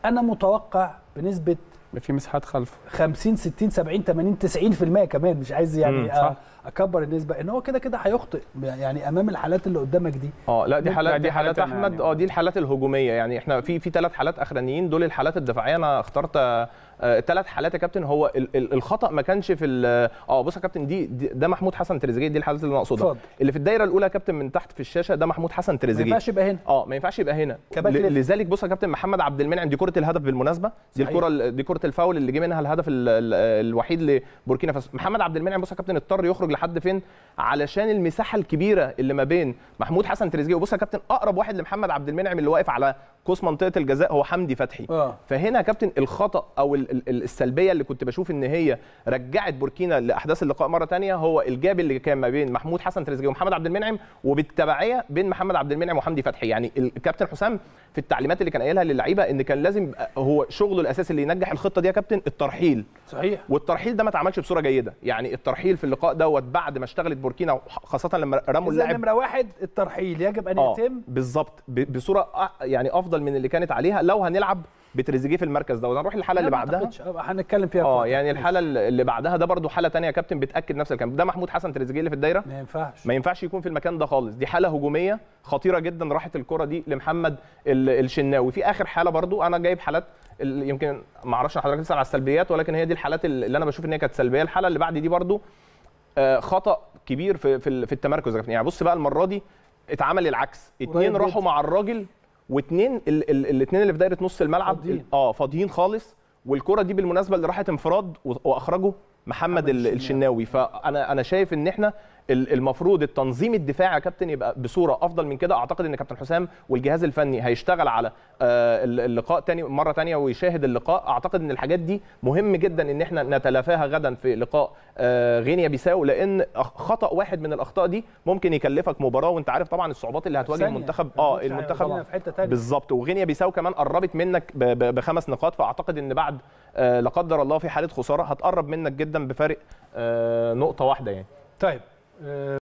انا متوقع بنسبه في مساحات خلفه 50 60 70 80 90% كمان مش عايز يعني مم، صح. أ- اكبر النسبه ان هو كده كده هيخطئ يعني امام الحالات اللي قدامك دي اه لا دي لا، حالات دي دي حالات حالات أنا احمد يعني. اه دي الحالات الهجوميه يعني احنا في في ثلاث حالات اخرانيين دول الحالات الدفاعيه انا اخترت ثلاث حالات يا كابتن هو ال- ال- الخطا ما كانش في ال- اه بص يا كابتن دي, دي ده محمود حسن تريزيجيه دي الحالات اللي انا اقصدها اتفضل. اللي في الدايره الاولى يا كابتن من تحت في الشاشه ده محمود حسن ما تريزيجيه ينفعش يبقى هنا اه ما ينفعش يبقى هنا كباك ل- ليفت. لذلك بص يا كابتن محمد عبد المنعم دي كره الهدف بالمناسبه دي صحيح. الكره ال- دي كره الفاول اللي جه منها الهدف ال- ال- الوحيد لبوركينا فاسو محمد عبد المنعم بص يا كابتن اضطر يخرج لحد فين علشان المساحه الكبيره اللي ما بين محمود حسن تريزيجيه وبص يا كابتن اقرب واحد لمحمد عبد المنعم اللي واقف على قوس منطقه الجزاء هو حمدي فتحي اه فهنا يا كابتن الخطا او ال- ال- السلبيه اللي كنت بشوف ان هي رجعت بوركينا لاحداث اللقاء مره تانية هو الجاب اللي كان ما بين محمود حسن تريزيجيه ومحمد عبد المنعم وبالتبعيه بين محمد عبد المنعم وحمدي فتحي يعني الكابتن حسام في التعليمات اللي كان قايلها للعيبه ان كان لازم يبقى هو شغله الاساسي اللي ينجح الخطه دي يا كابتن الترحيل صحيح والترحيل ده ما اتعملش بصوره جيده يعني الترحيل في اللقاء دوت بعد ما اشتغلت بوركينا خاصه لما رموا اذا اللاعب نمره واحد الترحيل يجب ان اه يتم بالظبط ب- بصوره أ- يعني افضل من اللي كانت عليها لو هنلعب بتريزيجيه في المركز ده ونروح للحاله اللي لا، ما بعدها أعتقدش. آه، هنتكلم فيها في اه وقت. يعني الحاله اللي بعدها ده برضو حاله تانية يا كابتن بتاكد نفس الكلام ده محمود حسن تريزيجيه اللي في الدايره ما ينفعش ما ينفعش يكون في المكان ده خالص دي حاله هجوميه خطيره جدا راحت الكره دي لمحمد ال- الشناوي في اخر حاله برضو انا جايب حالات ال- يمكن ما اعرفش حضرتك تسال على السلبيات ولكن هي دي الحالات اللي انا بشوف ان هي كانت سلبيه الحاله اللي بعد دي برضو آه، خطا كبير في في ال- في التمركز يا كابتن. يعني بص بقى المره دي اتعمل العكس اتنين قريب راحوا جدا. مع الراجل واتنين الاثنين اللي في دايره نص الملعب فاضيين. اه فاضيين خالص والكره دي بالمناسبه اللي راحت انفراد و- واخرجه محمد ال- الشناوي. الشناوي فانا انا شايف ان احنا ال- المفروض التنظيم الدفاعي يا كابتن يبقى بصوره افضل من كده اعتقد ان كابتن حسام والجهاز الفني هيشتغل على آه، ال- اللقاء تاني مره تانية ويشاهد اللقاء اعتقد ان الحاجات دي مهم جدا ان احنا نتلافاها غدا في لقاء آه، غينيا بيساو لان أخ- خطا واحد من الاخطاء دي ممكن يكلفك مباراه وانت عارف طبعا الصعوبات اللي هتواجه ثانية. المنتخب ما اه نقولش المنتخب هيودينا في حته ثانيه بالظبط وغينيا بيساو كمان قربت منك ب- ب- بخمس نقاط فاعتقد ان بعد آه، لا قدر الله في حاله خساره هتقرب منك جدا بفارق آه، نقطه واحده يعني طيب آه،